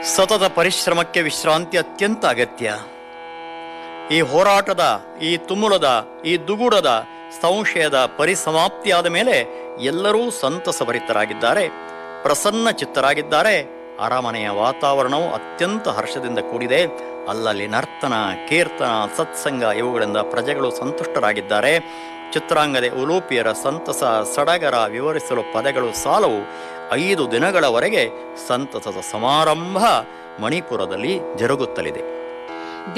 ಸತತ ಪರಿಶ್ರಮಕ್ಕೆ ವಿಶ್ರಾಂತಿ ಅತ್ಯಂತ ಅಗತ್ಯ ಈ ಹೋರಾಟದ ಈ ತುಮುಲದ ಈ ದುಗುಡದ ಸಂಶಯದ ಪರಿಸಮಾಪ್ತಿಯಾದ ಮೇಲೆ ಎಲ್ಲರೂ ಸಂತಸಭರಿತರಾಗಿದ್ದಾರೆ ಪ್ರಸನ್ನ ಚಿತ್ತರಾಗಿದ್ದಾರೆ ಅರಮನೆಯ ವಾತಾವರಣವು ಅತ್ಯಂತ ಹರ್ಷದಿಂದ ಕೂಡಿದೆ ಅಲ್ಲಲ್ಲಿ ನರ್ತನ ಕೀರ್ತನ ಸತ್ಸಂಗ ಇವುಗಳಿಂದ ಪ್ರಜೆಗಳು ಸಂತುಷ್ಟರಾಗಿದ್ದಾರೆ ಚಿತ್ರಾಂಗದೆ ಉಲೂಪಿಯರ ಸಂತಸ ಸಡಗರ ವಿವರಿಸಲು ಪದಗಳು ಸಾಲವು ಐದು ದಿನಗಳವರೆಗೆ ಸಂತಸದ ಸಮಾರಂಭ ಮಣಿಪುರದಲ್ಲಿ ಜರುಗುತ್ತಲಿದೆ